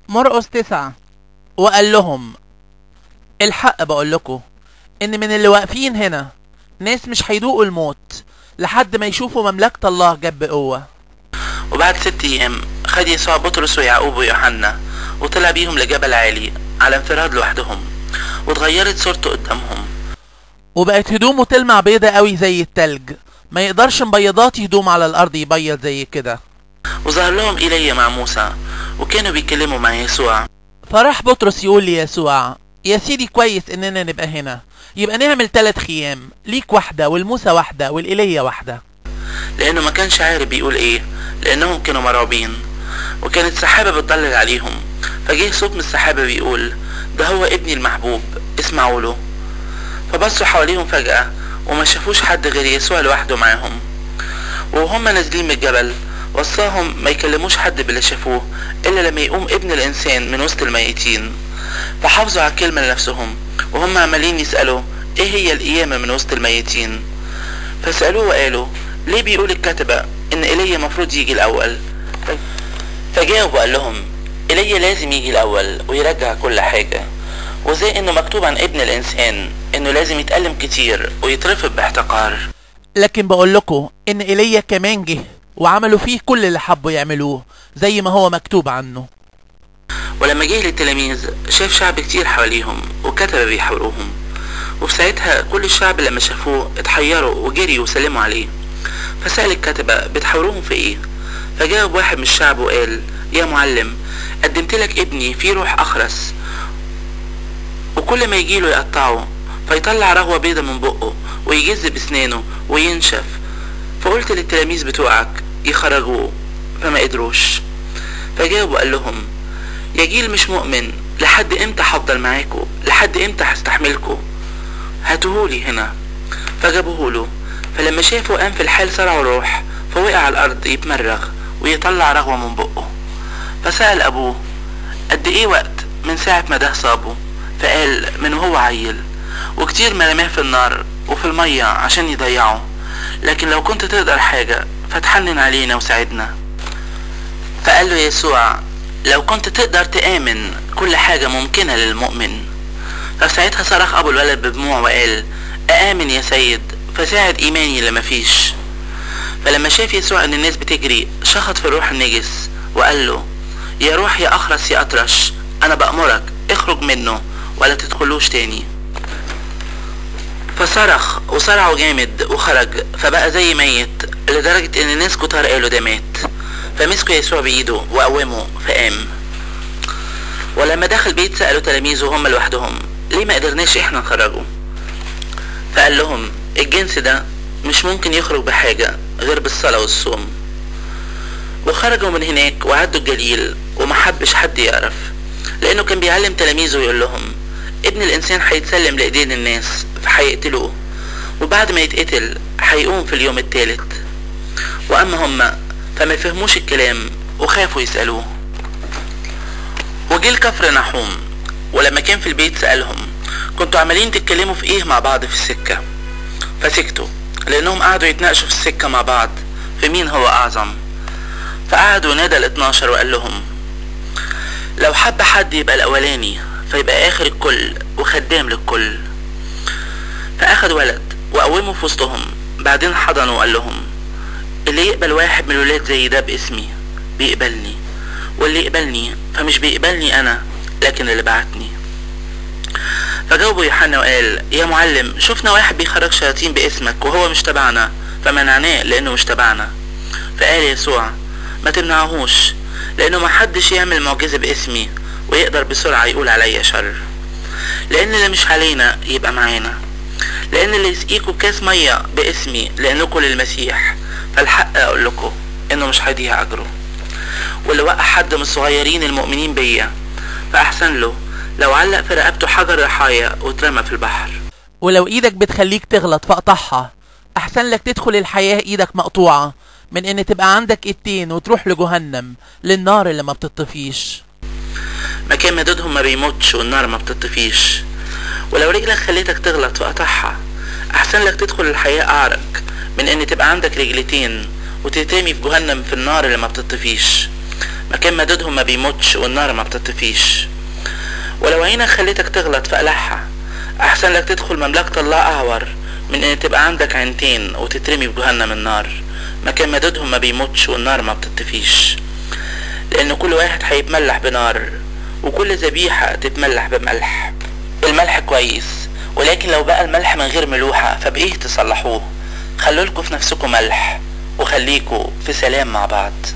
مرقس تسعة وقال لهم الحق بقول لكم ان من اللي واقفين هنا ناس مش هيدوقوا الموت لحد ما يشوفوا مملكة الله جاب قوة وبعد ست أيام خد يسوع بطرس ويعقوب ويوحنا وطلع بيهم لجبل عالي على انفراد لوحدهم واتغيرت صورته قدامهم وبقت هدومه تلمع بيضة قوي زي التلج ما يقدرش مبيضات يهدوم على الارض يبيض زي كده وظهر لهم إيليا مع موسى وكانوا بيتكلموا مع يسوع فراح بطرس يقول ليسوع يا سيدي كويس اننا نبقى هنا يبقى نعمل تلات خيام ليك واحدة والموسى واحدة والإيليا واحدة لأنه ما كانش عارف بيقول إيه لأنهم كانوا مرعوبين وكانت سحابة بتضلل عليهم فجه صوت من السحابة بيقول ده هو ابني المحبوب اسمعوا له فبصوا حواليهم فجأة وما شافوش حد غير يسوع لوحده معاهم وهم نازلين من الجبل وصاهم ما يكلموش حد باللي شافوه إلا لما يقوم ابن الإنسان من وسط الميتين فحافظوا على الكلمة لنفسهم وهم عمالين يسألوا إيه هي القيامة من وسط الميتين فسألوه وقالوا ليه بيقول الكاتبة إن إيليا مفروض يجي الأول فجاوب وقال لهم إيليا لازم يجي الأول ويرجع كل حاجة وزي إنه مكتوب عن ابن الإنسان إنه لازم يتألم كتير ويترفض باحتقار لكن بقول لكم ان ايليا كمان جه وعملوا فيه كل اللي حبوا يعملوه زي ما هو مكتوب عنه ولما جه للتلاميذ شاف شعب كتير حواليهم وكتبة بيحاوروهم وفي ساعتها كل الشعب لما شافوه اتحيروا وجريوا وسلموا عليه فسأل الكتبة بتحاوروهم في ايه فجاوب واحد من الشعب وقال يا معلم قدمت لك ابني فيه روح أخرس وكل ما يجيله يقطعه فيطلع رغوة بيضة من بقه ويجز بسنانه وينشف فقلت للتلاميذ بتوعك يخرجوه فما قدروش فجاوب وقال لهم يا جيل مش مؤمن لحد امتى هفضل معاكوا لحد امتى هستحملكوا هاتوهولي هنا فجابوهوله فلما شافوا قام في الحال صرعوا روح فوقع على الارض يتمرغ ويطلع رغوة من بقه فسأل ابوه قد ايه وقت من ساعة ما ده صابه فقال من وهو عيل وكتير ما رماه في النار وفي المية عشان يضيعه لكن لو كنت تقدر حاجة فتحنن علينا وساعدنا فقال له يسوع لو كنت تقدر تآمن كل حاجة ممكنة للمؤمن فساعتها صرخ أبو الولد بدموع وقال أآمن يا سيد فساعد إيماني اللي مفيش فلما شاف يسوع إن الناس بتجري شخط في الروح النجس وقال له يا روح يا أخرس يا أطرش أنا بأمرك اخرج منه ولا تدخلوش تاني فصرخ وصرعه جامد وخرج فبقى زي ميت لدرجة ان الناس كتار قالوا ده مات فمسكوا يسوع بايده وقومه فقام ولما دخل بيت سألوا تلاميذه هم لوحدهم ليه ما قدرناش احنا نخرجه فقال لهم الجنس ده مش ممكن يخرج بحاجة غير بالصلاة والصوم وخرجوا من هناك وعدوا الجليل وما حبش حد يعرف لانه كان بيعلم تلاميذه ويقول لهم ابن الانسان هيتسلم لايدين الناس فهيقتلوه وبعد ما يتقتل هيقوم في اليوم الثالث واما هما فما فهموش الكلام وخافوا يسألوه وجه الكفر نحوم ولما كان في البيت سألهم كنتوا عمالين تتكلموا في ايه مع بعض في السكة فسكتوا لانهم قعدوا يتناقشوا في السكة مع بعض في مين هو اعظم فقعدوا نادى الاتناشر وقال لهم لو حب حد يبقى الاولاني فيبقى اخر الكل وخدام للكل فاخد ولد وقومه في وسطهم بعدين حضنه وقال لهم اللي يقبل واحد من الولاد زي ده باسمي بيقبلني واللي يقبلني فمش بيقبلني انا لكن اللي بعتني فجاوبوا يوحنا وقال يا معلم شفنا واحد بيخرج شياطين باسمك وهو مش تبعنا فمنعناه لانه مش تبعنا فقال يسوع ما تمنعهوش لانه ما حدش يعمل معجزة باسمي ويقدر بسرعة يقول عليا شر لان اللي مش علينا يبقى معانا لان اللي يسقيكوا كاس مية باسمي لانكم للمسيح فالحق اقول لكم انه مش هيضيع اجره واللي وقع حد من الصغيرين المؤمنين بيا فاحسن له لو علق في رقبته حجر رحايا واترمى في البحر ولو ايدك بتخليك تغلط فاقطعها احسن لك تدخل الحياة ايدك مقطوعة من ان تبقى عندك ايدتين وتروح لجهنم للنار اللي ما بتطفيش مكان مدودهم ما بيموتش والنار ما بتطفيش ولو رجلك خليتك تغلط وقطعها احسن لك تدخل الحياة اعرج من ان تبقى عندك رجلتين وتترمي في جهنم في النار اللي ما بتطفيش مكان ما دودهم ما بيموتش والنار ما بتطفيش ولو عينك خليتك تغلط في قلعها احسن لك تدخل مملكة الله اعور من ان تبقى عندك عينتين وتترمي بجهنم النار مكان ما دودهم ما بيموتش والنار ما بتطفيش لان كل واحد هيتملح بنار وكل ذبيحة تتملح بملح الملح كويس ولكن لو بقى الملح من غير ملوحة فبإيه تصلحوه خلولكوا في نفسكم ملح وخليكوا في سلام مع بعض